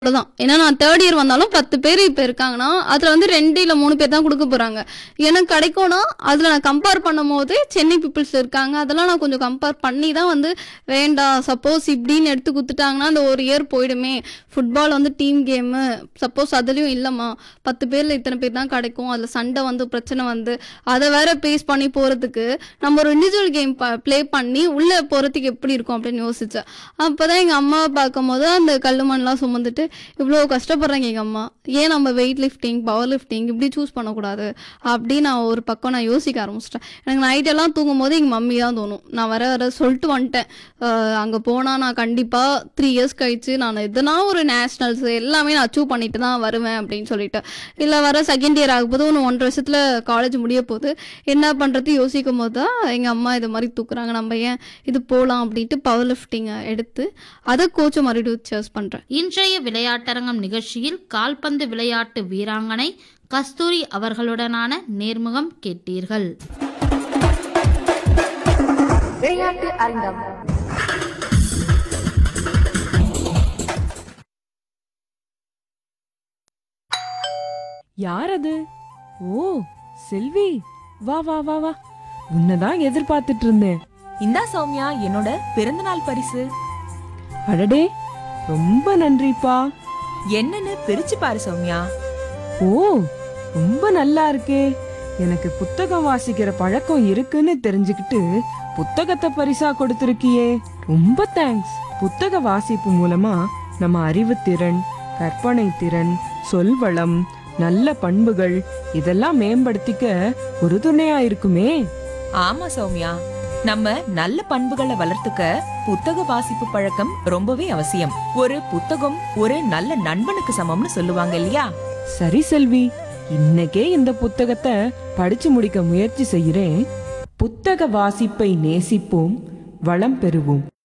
தான் ஏன்னா நான் தேர்ட் இயர் வந்தாலும் பத்து பேர் இப்போ இருக்காங்கன்னா அதில் வந்து ரெண்டு இல்லை மூணு பேர் தான் கொடுக்க போகிறாங்க எனக்கு கிடைக்கும்னா அதில் நான் கம்பேர் பண்ணும் போது சென்னை பீப்புள்ஸ் இருக்காங்க அதெல்லாம் நான் கொஞ்சம் கம்பேர் பண்ணி தான் வந்து வேண்டாம் சப்போஸ் இப்படின்னு எடுத்து கொடுத்துட்டாங்கன்னா அந்த ஒரு இயர் போயிடுமே ஃபுட்பால் வந்து டீம் கேமு சப்போஸ் அதுலேயும் இல்லைம்மா பத்து பேரில் இத்தனை பேர் தான் கிடைக்கும் அதில் சண்டை வந்து பிரச்சனை வந்து அதை வேற பேஸ் பண்ணி போகிறதுக்கு நம்ம ஒரு இண்டிவிஜுவல் கேம் ப்ளே பண்ணி உள்ளே போகிறதுக்கு எப்படி இருக்கும் அப்படின்னு யோசித்தேன் அப்போ தான் எங்கள் அம்மாவை பார்க்கும்போது அந்த கல்லு மண்லாம் சுமந்துட்டு இவ்வளோ கஷ்டப்படுறாங்க எங்கள் அம்மா ஏன் நம்ம வெயிட் லிஃப்டிங் பவர் லிஃப்டிங் இப்படி சூஸ் பண்ணக்கூடாது அப்படின்னு நான் ஒரு பக்கம் நான் யோசிக்க ஆரம்பிச்சிட்டேன் எனக்கு நைட்டெல்லாம் தூங்கும் போது எங்கள் மம்மி தான் தோணும் நான் வர வர சொல்லிட்டு வந்துட்டேன் அங்கே போனால் நான் கண்டிப்பாக த்ரீ இயர்ஸ் கழிச்சு நான் எதுனா ஒரு நேஷ்னல்ஸ் எல்லாமே நான் அச்சீவ் பண்ணிட்டு தான் வருவேன் அப்படின்னு சொல்லிட்டு இல்லை வர செகண்ட் இயர் ஆகும்போது ஒன்று ஒன்றரை வருஷத்தில் காலேஜ் முடிய போகுது என்ன பண்ணுறது யோசிக்கும் போது தான் எங்கள் அம்மா இது மாதிரி தூக்குறாங்க நம்ம ஏன் இது போகலாம் அப்படின்ட்டு பவர் லிஃப்டிங்கை எடுத்து அதை கோச்சை மறுபடியும் சர்ச் பண்ணுறேன் இன்றைய விளையாட்டரங்கம் நிகழ்ச்சியில் கால்பந்து விளையாட்டு வீராங்கனை கஸ்தூரி அவர்களுடனான நேர்முகம் கேட்டீர்கள் விளையாட்டு அரங்கம் யார் அது ஓ செல்வி வா வா வா வா உன்னதான் எதிர்பார்த்துட்டு இருந்தேன் இந்தா சௌமியா என்னோட பிறந்தநாள் பரிசு அடடே ரொம்ப நன்றிப்பா என்னன்னு பிரிச்சு பாரு சௌமியா ஓ ரொம்ப நல்லா இருக்கே எனக்கு புத்தகம் வாசிக்கிற பழக்கம் இருக்குன்னு தெரிஞ்சுக்கிட்டு புத்தகத்தை பரிசா கொடுத்திருக்கியே ரொம்ப தேங்க்ஸ் புத்தக வாசிப்பு மூலமா நம்ம அறிவுத்திறன் கற்பனை திறன் சொல்வளம் நல்ல பண்புகள் இதெல்லாம் மேம்படுத்திக்க ஒரு துணையா இருக்குமே ஆமா சௌமியா நம்ம நல்ல பண்புகளை வளர்த்துக்க புத்தக வாசிப்பு பழக்கம் ரொம்பவே அவசியம் ஒரு புத்தகம் ஒரு நல்ல நண்பனுக்கு சமம்னு சொல்லுவாங்க இல்லையா சரி செல்வி இன்னைக்கே இந்த புத்தகத்தை படிச்சு முடிக்க முயற்சி செய்கிறேன் புத்தக வாசிப்பை நேசிப்போம் வளம் பெறுவோம்